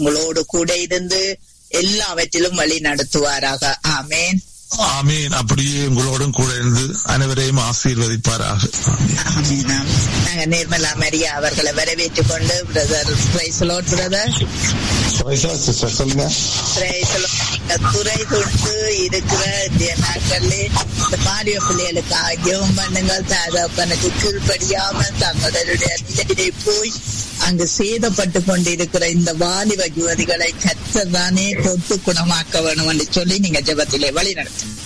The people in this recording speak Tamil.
உங்களோடு கூட இருந்து எல்லாவற்றிலும் வழி நடத்துவாராக ஆமேன் ஆமீன் அப்படியே உங்களோடும் கூட இருந்து அனைவரையும் ஆசீர்வதிப்பாராக ஆமீன், ஆமீன். நாங்க நிர்மலா மரியா அவர்களை வரவேற்றுக் கொண்டு பிரதர் பிரைசலோட் பிரதர் சிஸ்டர் சொல்லுங்க துறை தொட்டு இருக்கிற இந்த நாட்களில் இந்த பாலிய பிள்ளைகளுக்கு ஆகியவும் பண்ணுங்கள் தகப்பனுக்கு கீழ்ப்படியாமல் தங்களுடைய நிலையிலே போய் அங்கு சேதப்பட்டு கொண்டிருக்கிற இந்த வாலிப யுவதிகளை கத்ததானே தொட்டு குணமாக்க வேணும் என்று சொல்லி நீங்க ஜெபத்திலே வழி நடத்துங்க